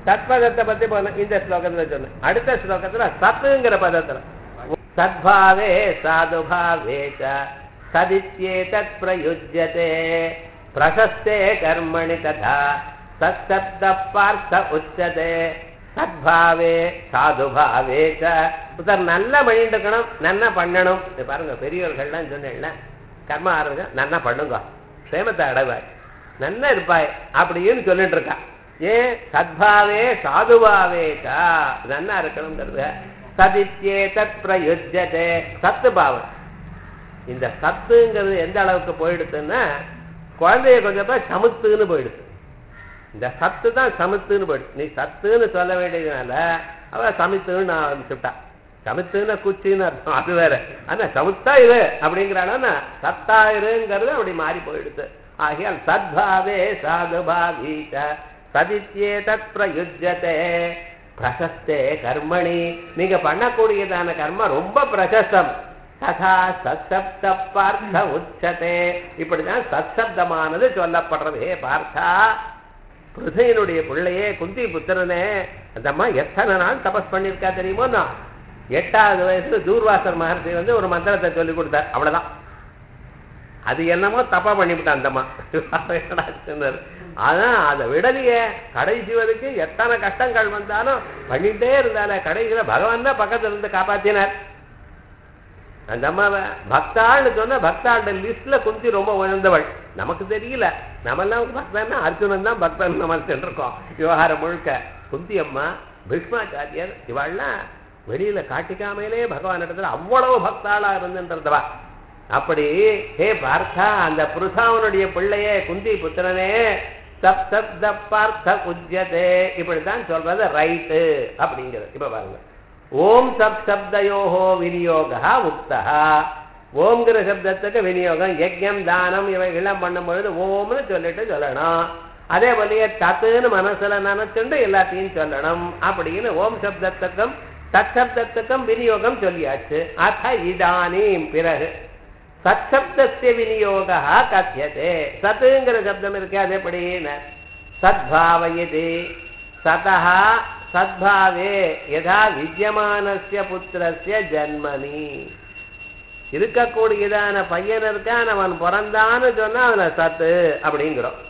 சத்பதத்தை பத்தி போன இந்த ஸ்லோகத்துல சொன்ன அடுத்த ஸ்லோகத்துல சத்துங்கிற பதத்துல சத்பாவே சாதுபாவே ச சதித்யேதத் பிரயுஜ்யதே பிரசஸ்தே கர்மணி ததா சத்சப்த பார்த்த உச்சதே சத்பாவே சாதுபாவே ச ஒருத்தர் நல்லா பண்ணிட்டு இருக்கணும் நன்னா பண்ணணும் இது பாருங்க பெரியவர்கள்லாம் சொன்னேன்ல கர்ம ஆரம்பிச்சா நன்னா பண்ணுங்க க்ஷேமத்தை அடைவாய் நன்னா இருப்பாய் அப்படின்னு சொல்லிட்டு இருக்கா ஏன் சத்பாவே சாதுபாவேதா நன்னா இருக்கணுங்கிறது சதித்யே தத் பிரயுஜ்யதே சத்து பாவம் இந்த சத்துங்கிறது எந்த அளவுக்கு போயிடுதுன்னா குழந்தைய கொஞ்சம் பேர் சமுத்துன்னு போயிடுது இந்த சத்து தான் சமுத்துன்னு போயிடுது நீ சத்துன்னு சொல்ல வேண்டியதுனால அவ சமித்துன்னு நான் ஆரம்பிச்சுட்டா சமுத்துன்னு குச்சின்னு அர்த்தம் அது வேற ஆனா சமுத்தா இரு அப்படிங்கிறானா சத்தா இருங்கிறது அப்படி மாறி போயிடுது ஆகையால் சத்பாவே சாதுபாவீச்ச சதித்யே தத் பிரயுஜ்யதே பிரசஸ்தே கர்மணி நீங்க பண்ணக்கூடியதான கர்ம ரொம்ப பிரசஸ்தம் ததா சத்சப்த பார்த்த உச்சதே இப்படிதான் சத்சப்தமானது சொல்லப்படுறது ஹே பார்த்தா பிருதையினுடைய பிள்ளையே குந்தி புத்திரனே அந்த அம்மா எத்தனை நாள் தபஸ் பண்ணியிருக்கா தெரியுமோ நான் எட்டாவது வயசுல தூர்வாசர் மகர்ஷி வந்து ஒரு மந்திரத்தை சொல்லி கொடுத்தார் அவ்வளவுதான் அது என்னமோ தப்பா பண்ணிவிட்டான் அந்தம்மா சொன்னார் அதான் அதை விடலையே கடைசி வரைக்கும் எத்தனை கஷ்டங்கள் வந்தாலும் பண்ணிட்டே இருந்தாலே கடைசியில பகவான் தான் பக்கத்துல இருந்து காப்பாத்தினார் அந்த அம்மாவை பக்தாள்னு சொன்னா பக்தாண்ட லிஸ்ட்ல குந்தி ரொம்ப உயர்ந்தவள் நமக்கு தெரியல நம்மெல்லாம் பக்தன்னா அர்ஜுனன் தான் பக்தன் நம்ம சென்றிருக்கோம் விவகாரம் முழுக்க குந்தி அம்மா பீஷ்மாச்சாரியர் இவாள்லாம் வெளியில காட்டிக்காமலே பகவான் இடத்துல அவ்வளவு பக்தாளா இருந்துன்றதவா அப்படி ஹே பார்த்தா அந்த புருஷாவனுடைய பிள்ளையே குந்தி புத்திரனே சப் சப்த பார்த்த உஜ்யதே இப்படித்தான் சொல்றது ரைட்டு அப்படிங்கிறது இப்ப பாருங்க ஓம் சப் சப்தயோகோ விநியோகா உக்தா ஓம்ங்கிற சப்தத்துக்கு விநியோகம் யஜ்யம் தானம் இவைகள்லாம் பண்ணும் பொழுது ஓம்னு சொல்லிட்டு சொல்லணும் அதே போலயே தத்துன்னு மனசுல நினைச்சுண்டு எல்லாத்தையும் சொல்லணும் அப்படின்னு ஓம் சப்தத்துக்கும் தற்சப்தத்துக்கும் விநியோகம் சொல்லியாச்சு அத இதானீம் பிறகு சத்சப்தஸ்ய விநியோக கத்தியதே சத்துங்கிற சப்தம் இருக்கே அது எப்படின்னு சத்பாவயது சதா சத்பாவே யதா வித்தியமானஸ்ய புத்திரஸ்ய ஜன்மனி இருக்கக்கூடியதான பையன் இருக்கான் அவன் பிறந்தான்னு சொன்னா அவனை சத்து அப்படிங்கிறோம்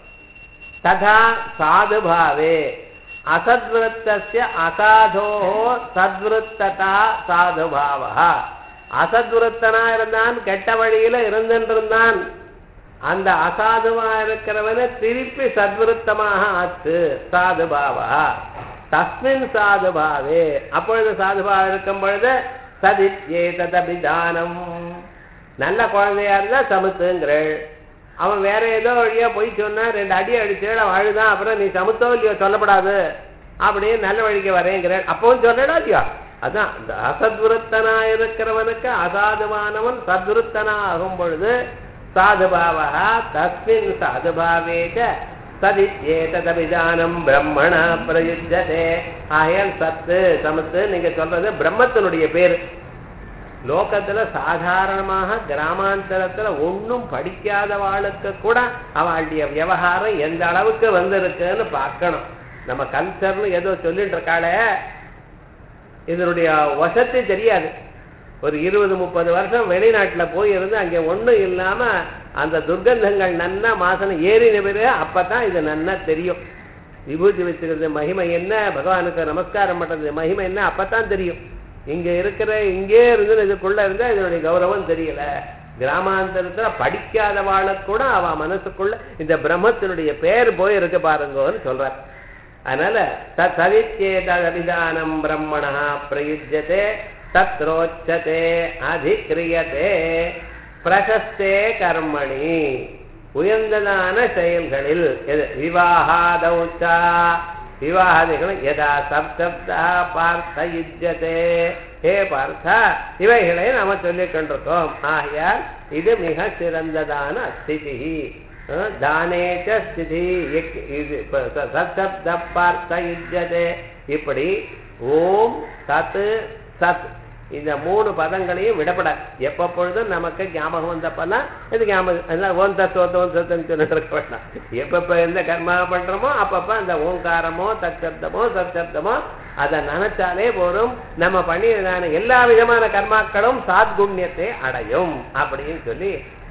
ததா சாதுபாவே அசத்விருத்தஸ்ய அசாதோ சத்விருத்ததா சாதுபாவா அசத்விருத்தனா இருந்தான் கெட்ட வழியில இருந்திருந்தான் அந்த அசாதுவா இருக்கிறவனை திருப்பி சத்விருத்தமாக ஆச்சு சாதுபாவா தஸ்மின் சாதுபாவே அப்பொழுது சாதுபாவா இருக்கும் பொழுது சதித்யே ததபிதானம் நல்ல குழந்தையா இருந்தா சமுத்துங்கிறள் அவன் வேற ஏதோ வழியா போய் சொன்னா ரெண்டு அடி அடிச்சேள் அவன் அழுதான் அப்புறம் நீ சமுத்தோ இல்லையோ சொல்லப்படாது அப்படியே நல்ல வழிக்கு வரேங்கிறேன் அப்பவும் சொல்லடா இல்லையா அதான் இந்த அசத்விருத்தனா இருக்கிறவனுக்கு அசாதுவானவன் சத்விருத்தனா ஆகும் பொழுது சாதுபாவா தஸ்மின் சாதுபாவேக சதித்யேததபிதானம் பிரம்மண பிரயுஜதே ஆயன் சத்து சமத்து நீங்க சொல்றது பிரம்மத்தினுடைய பேர் லோகத்துல சாதாரணமாக கிராமாந்தரத்துல ஒன்னும் படிக்காதவாளுக்கு கூட அவளுடைய விவகாரம் எந்த அளவுக்கு வந்திருக்குன்னு பார்க்கணும் நம்ம கல்ச்சர்னு ஏதோ சொல்லிட்டு இருக்காளே இதனுடைய வசதி தெரியாது ஒரு இருபது முப்பது வருஷம் வெளிநாட்டுல போய் இருந்து அங்க ஒண்ணும் இல்லாம அந்த துர்கந்தங்கள் நன்னா மாசனம் ஏறின பிறகு அப்பதான் இது நன்னா தெரியும் விபூதி வச்சுக்கிறது மகிமை என்ன பகவானுக்கு நமஸ்காரம் பண்றது மகிமை என்ன அப்பதான் தெரியும் இங்க இருக்கிற இங்கே இருந்து இதுக்குள்ள இருந்தா இதனுடைய கௌரவம் தெரியல கிராமாந்தரத்துல படிக்காதவாளுக்கு கூட அவ மனசுக்குள்ள இந்த பிரம்மத்தினுடைய பேர் போய் இருக்கு பாருங்கன்னு சொல்ற அதனால தவிச்சேதபிதானம் பிரம்மணா பிரயுஜ்யதே தத்ரோச்சதே அதிகிரியதே பிரசஸ்தே கர்மணி உயர்ந்ததான செயல்களில் எது விவாகாதௌச்சா விவாகாதிகளும் எதா சப்தப்தா பார்த்த யுஜ்யதே ஹே பார்த்தா இவைகளை நாம சொல்லிக் கொண்டிருக்கோம் ஆகையால் இது மிக சிறந்ததான ஸ்திதி தானேச்ச ஸ்திதி இது சப்த பார்த்த யுஜ்யதே இப்படி ஓம் சத் சத் இந்த மூணு பதங்களையும் விடப்படாது எப்பப்பொழுதும் நமக்கு ஞாபகம் வந்தப்பெல்லாம் இது ஞாபகம் அதான் ஓம் தத்துவத்தை ஓம் தத்துவம் சொல்லிட்டு இருக்க வேண்டாம் எப்பப்ப எந்த கர்மா பண்றோமோ அப்பப்ப அந்த ஓங்காரமோ தற்சப்தமோ சற்சப்தமோ அதை நினைச்சாலே போதும் நம்ம பண்ணியதான எல்லா விதமான கர்மாக்களும் சாத்குண்யத்தை அடையும் அப்படின்னு சொல்லி